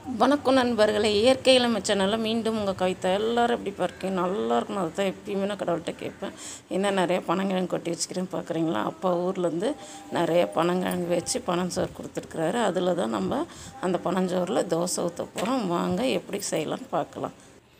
வணக்கம் நண்பர்களே இயற்கையில் மிச்சனால மீண்டும் உங்கள் கவிதை எல்லாரும் எப்படி இருக்கீங்க நல்லா இருக்கணும் அதுதான் எப்பயுமே நான் கடவுள்கிட்ட கேட்பேன் என்ன நிறைய பனங்கிழங்கு கொட்டி வச்சுக்கிறேன் பார்க்குறீங்களா அப்பா ஊர்லேருந்து நிறைய பனங்கிழங்கு வச்சு பனஞ்சோறு கொடுத்துருக்குறாரு அதில் தான் நம்ம அந்த பனஞ்சோறில் தோசை ஊற்ற போகிறோம் வாங்க எப்படி செய்யலாம்னு பார்க்கலாம்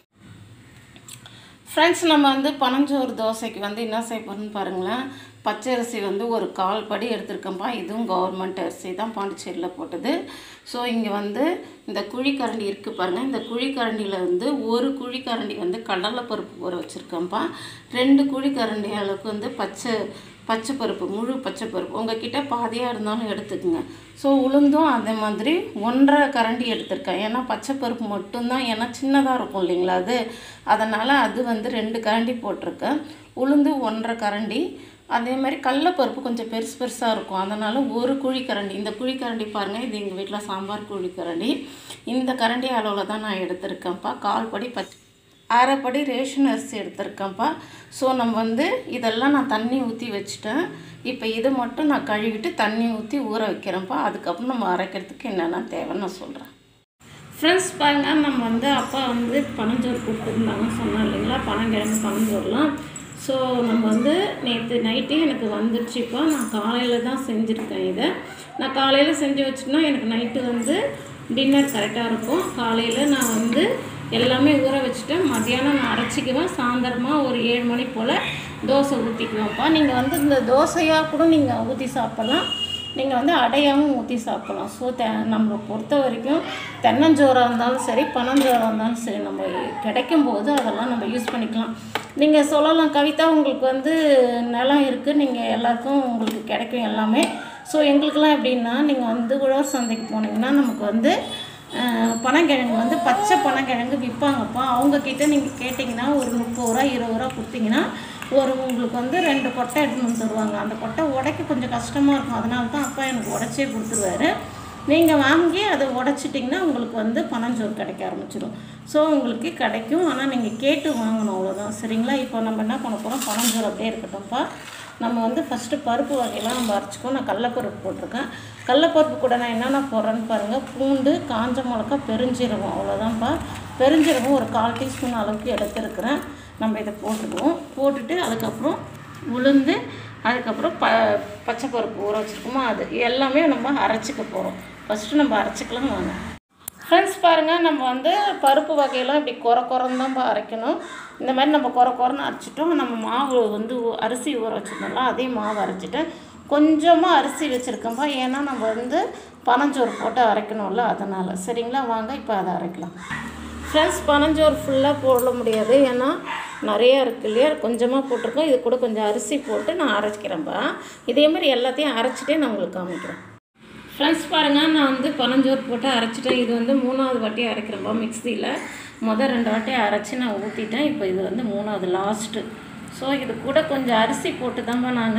ஃப்ரெண்ட்ஸ் நம்ம வந்து பனஞ்சோறு தோசைக்கு வந்து என்ன செய்ய போகிறோம்னு பாருங்களேன் பச்சரிசி வந்து ஒரு கால் படி எடுத்திருக்கேன்ப்பா இதுவும் கவர்மெண்ட் அரிசி தான் பாண்டிச்சேரியில் போட்டது ஸோ இங்கே வந்து இந்த குழிக்கரண்டி இருக்குது பாருங்கள் இந்த குழிக்கரண்டியில் வந்து ஒரு குழிக்கரண்டி வந்து கடலைப்பருப்பு ஊற வச்சுருக்கேன்ப்பா ரெண்டு குழிக்கரண்டி அளவுக்கு வந்து பச்சை பச்சை பருப்பு முழு பச்சை பருப்பு உங்ககிட்ட பாதியாக இருந்தாலும் எடுத்துக்கோங்க ஸோ உளுந்தும் அதே மாதிரி ஒன்றரை கரண்டி எடுத்திருக்கேன் ஏன்னா பச்சை பருப்பு மட்டும்தான் ஏன்னா சின்னதாக இருக்கும் இல்லைங்களா அது அதனால் அது வந்து ரெண்டு கரண்டி போட்டிருக்கேன் உளுந்து ஒன்றரை கரண்டி அதே மாதிரி கடலப்பருப்பு கொஞ்சம் பெருசு பெருசாக இருக்கும் அதனால் ஒரு குழிக்கரண்டி இந்த குழிக்கரண்டி பாருங்கள் இது எங்கள் வீட்டில் சாம்பார் குழிக்கரண்டி இந்த கரண்டி அளவில் தான் நான் எடுத்திருக்கேன்ப்பா கால் படி பச் அரைப்படி ரேஷன் அரிசி எடுத்திருக்கேன்ப்பா ஸோ நம்ம வந்து இதெல்லாம் நான் தண்ணி ஊற்றி வச்சுட்டேன் இப்போ இதை மட்டும் நான் கழுவிட்டு தண்ணி ஊற்றி ஊற வைக்கிறேன்ப்பா அதுக்கப்புறம் நம்ம அரைக்கிறதுக்கு என்னென்ன தேவைன்னு நான் சொல்கிறேன் ஃப்ரெண்ட்ஸ் பாருங்க நம்ம வந்து அப்பா வந்து பனஞ்சோறு கொடுத்துருந்தாங்கன்னு சொன்னோம் இல்லைங்களா பனங்கிழங்கு பனஞ்சோறுலாம் ஸோ நம்ம வந்து நேற்று நைட்டே எனக்கு வந்துடுச்சுப்பா நான் காலையில் தான் செஞ்சுருக்கேன் இதை நான் காலையில் செஞ்சு வச்சுட்டேன்னா எனக்கு நைட்டு வந்து டின்னர் கரெக்டாக இருக்கும் காலையில் நான் வந்து எல்லாமே ஊற வச்சுட்டேன் மத்தியானம் நான் அரைச்சிக்குவேன் சாயந்தரமாக ஒரு ஏழு மணி போல் தோசை ஊற்றிக்குவேன்ப்பா நீங்கள் வந்து இந்த தோசையாக கூட நீங்கள் ஊற்றி சாப்பிட்லாம் நீங்கள் வந்து அடையாகவும் ஊற்றி சாப்பிட்லாம் ஸோ தெ நம்மளை பொறுத்த வரைக்கும் தென்னஞ்சோறாக இருந்தாலும் சரி பனஞ்சோறாக இருந்தாலும் சரி நம்ம கிடைக்கும் போது அதெல்லாம் நம்ம யூஸ் பண்ணிக்கலாம் நீங்கள் சொல்லலாம் கவிதா உங்களுக்கு வந்து நிலம் இருக்குது நீங்கள் எல்லாருக்கும் உங்களுக்கு கிடைக்கும் எல்லாமே ஸோ எங்களுக்கெல்லாம் எப்படின்னா நீங்கள் வந்து உழவர் சந்தைக்கு போனீங்கன்னா நமக்கு வந்து அஹ், பனங்கிழங்கு வந்து பச்சை பனங்கிழங்கு விற்பாங்கப்பா அவங்கக்கிட்ட நீங்கள் கேட்டிங்கன்னா ஒரு முப்பது ரூபா இருபது ரூபா கொடுத்தீங்கன்னா ஒரு உங்களுக்கு வந்து ரெண்டு கொட்டை எடுத்துன்னு வந்து தருவாங்க அந்த கொட்டை உடைக்க கொஞ்சம் கஷ்டமாக இருக்கும் அதனால தான் அப்பா எனக்கு உடச்சே கொடுத்துருவாரு நீங்கள் வாங்கி அதை உடச்சிட்டிங்கன்னா உங்களுக்கு வந்து பனஞ்சோறு கிடைக்க ஆரம்பிச்சிடும் ஸோ உங்களுக்கு கிடைக்கும் ஆனால் நீங்கள் கேட்டு வாங்கணும் அவ்வளோதான் சரிங்களா இப்போ நம்ம என்ன பண்ண போகிறோம் பனஞ்சோறு அப்படியே இருக்கட்டும்ப்பா நம்ம வந்து ஃபஸ்ட்டு பருப்பு வகையெல்லாம் நம்ம அரைச்சிக்கோ நான் கடலப்பருப்பு போட்டிருக்கேன் கடலப்பருப்பு கூட நான் என்னென்ன போடுறேன்னு பாருங்கள் பூண்டு காஞ்ச மிளகா பெருஞ்சீரகம் அவ்வளோதான்ப்பா பெருஞ்சீரகம் ஒரு கால் டீஸ்பூன் அளவுக்கு எடுத்துருக்கிறேன் நம்ம இதை போட்டுக்குவோம் போட்டுட்டு அதுக்கப்புறம் உளுந்து அதுக்கப்புறம் ப பச்சை பருப்பு ஊற வச்சுருக்கோமா அது எல்லாமே நம்ம அரைச்சிக்க போகிறோம் ஃபஸ்ட்டு நம்ம அரைச்சிக்கலாம் வாங்க ஃப்ரெண்ட்ஸ் பாருங்கள் நம்ம வந்து பருப்பு வகையெல்லாம் இப்படி குறை குறன்னு தான் அரைக்கணும் இந்த மாதிரி நம்ம குறை குறைன்னு அரைச்சிட்டோம் நம்ம மாவு வந்து ஊ- அரிசி ஊற வச்சுருந்தோம்ல அதே மாவு அரைச்சிட்டேன் கொஞ்சமாக அரிசி வச்சுருக்கோம்ப்பா ஏன்னா நம்ம வந்து பனஞ்சோறு போட்டு அரைக்கணும்ல அதனால் சரிங்களா வாங்க இப்போ அதை அரைக்கலாம் ஃப்ரெண்ட்ஸ் பனஞ்சோறு ஃபுல்லாக போட முடியாது ஏன்னா நிறையா இருக்கு இல்லையா கொஞ்சமாக போட்டிருக்கோம் இது கூட கொஞ்சம் அரிசி போட்டு நான் அரைச்சிக்கிறேன்ப்பா இதே மாதிரி எல்லாத்தையும் அரைச்சிட்டே நான் உங்களுக்கு காமிக்கிறேன் ஃப்ரெண்ட்ஸ் பாருங்கள் நான் வந்து பனஞ்சோறு போட்டு அரைச்சிட்டேன் இது வந்து மூணாவது வாட்டி அரைக்கிறேன்ப்பா மிக்ஸியில் மொதல் ரெண்டு வாட்டி அரைச்சி நான் ஊற்றிட்டேன் இப்போ இது வந்து மூணாவது லாஸ்ட்டு ஸோ இது கூட கொஞ்சம் அரிசி போட்டு தான்ப்பா நான்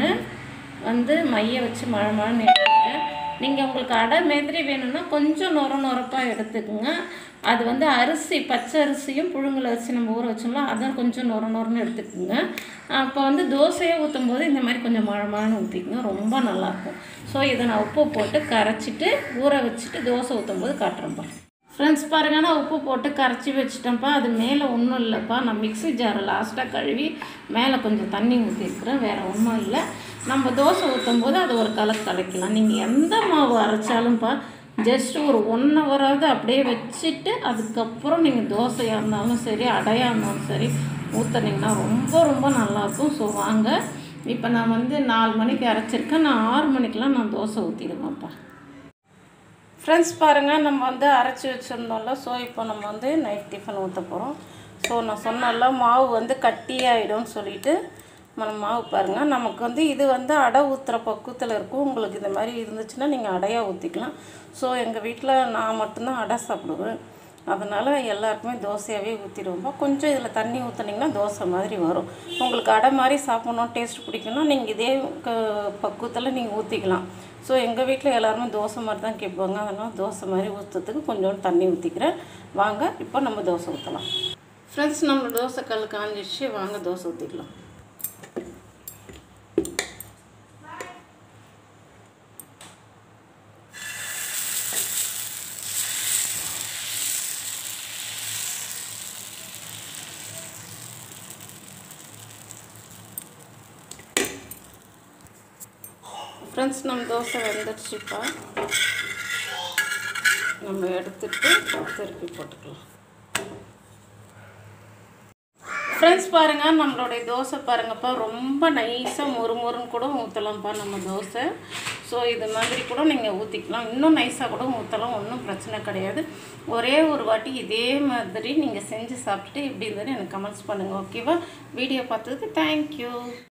வந்து மைய வச்சு மழை மழைன்னு எடுத்துக்கிட்டேன் நீங்கள் உங்களுக்கு அடை மாதிரி வேணும்னா கொஞ்சம் நொர நொரப்பாக எடுத்துக்கோங்க அது வந்து அரிசி பச்சை அரிசியும் புழுங்கல் அரிசி நம்ம ஊற வச்சோம்ல அதான் கொஞ்சம் நொர நொரன்னு எடுத்துக்கோங்க அப்போ வந்து தோசையை ஊற்றும் போது இந்த மாதிரி கொஞ்சம் மழை மழைன்னு ஊற்றிக்கோங்க ரொம்ப நல்லாயிருக்கும் ஸோ இதை நான் உப்பு போட்டு கரைச்சிட்டு ஊற வச்சுட்டு தோசை ஊற்றும் போது காட்டுறேன்ப்பா ஃப்ரெண்ட்ஸ் பாருங்க நான் உப்பு போட்டு கரைச்சி வச்சிட்டேன்ப்பா அது மேலே ஒன்றும் இல்லைப்பா நான் மிக்ஸி ஜாரை லாஸ்ட்டாக கழுவி மேலே கொஞ்சம் தண்ணி ஊற்றிருக்கிறேன் வேறு ஒன்றும் இல்லை நம்ம தோசை ஊற்றும் போது அது ஒரு கலக்கு கலக்கலாம் நீங்கள் எந்த மாவு அரைச்சாலும்ப்பா ஜஸ்ட் ஒரு ஒன் ஹவராவது அப்படியே வச்சுட்டு அதுக்கப்புறம் நீங்கள் தோசையாக இருந்தாலும் சரி அடையாக இருந்தாலும் சரி ஊற்றுனீங்கன்னா ரொம்ப ரொம்ப நல்லாயிருக்கும் ஸோ வாங்க இப்போ நான் வந்து நாலு மணிக்கு அரைச்சிருக்கேன் நான் ஆறு மணிக்கெலாம் நான் தோசை ஊற்றிடுவேன்ப்பா ஃப்ரெண்ட்ஸ் பாருங்கள் நம்ம வந்து அரைச்சி வச்சுருந்தோம்ல ஸோ இப்போ நம்ம வந்து நைட் டிஃபன் ஊற்ற போகிறோம் ஸோ நான் சொன்னல மாவு வந்து கட்டியாயிடும்னு சொல்லிட்டு நம்ம மாவு பாருங்கள் நமக்கு வந்து இது வந்து அடை ஊற்றுற பக்குவத்தில் இருக்கும் உங்களுக்கு இந்த மாதிரி இருந்துச்சுன்னா நீங்கள் அடையாக ஊற்றிக்கலாம் ஸோ எங்கள் வீட்டில் நான் மட்டும்தான் அடை சாப்பிடுவேன் அதனால் எல்லாருக்குமே தோசையாகவே ஊற்றிடுவோம்ப்பா கொஞ்சம் இதில் தண்ணி ஊற்றுனீங்கன்னா தோசை மாதிரி வரும் உங்களுக்கு அடை மாதிரி சாப்பிட்ணும் டேஸ்ட் பிடிக்கும்னா நீங்கள் இதே க பக்குவத்தில் நீங்கள் ஊற்றிக்கலாம் ஸோ எங்கள் வீட்டில் எல்லாருமே தோசை மாதிரி தான் கேட்பாங்க அதனால் தோசை மாதிரி ஊற்றுறதுக்கு கொஞ்சோண்டு தண்ணி ஊற்றிக்கிறேன் வாங்க இப்போ நம்ம தோசை ஊற்றலாம் ஃப்ரெண்ட்ஸ் நம்ம தோசை கல் காஞ்சிடுச்சு வாங்க தோசை ஊற்றிக்கலாம் ஃப்ரெண்ட்ஸ் நம்ம தோசை வெந்துடுச்சுப்பா நம்ம எடுத்துட்டு திருப்பி போட்டுக்கலாம் ஃப்ரெண்ட்ஸ் பாருங்கள் நம்மளுடைய தோசை பாருங்கப்பா ரொம்ப நைஸாக மொறு மொறுன்னு கூட ஊற்றலாம்ப்பா நம்ம தோசை ஸோ இது மாதிரி கூட நீங்கள் ஊற்றிக்கலாம் இன்னும் நைஸாக கூட ஊற்றலாம் ஒன்றும் பிரச்சனை கிடையாது ஒரே ஒரு வாட்டி இதே மாதிரி நீங்கள் செஞ்சு சாப்பிட்டுட்டு எப்படி இருந்ததுன்னு எனக்கு கமெண்ட்ஸ் பண்ணுங்கள் ஓகேவா வீடியோ பார்த்ததுக்கு தேங்க்யூ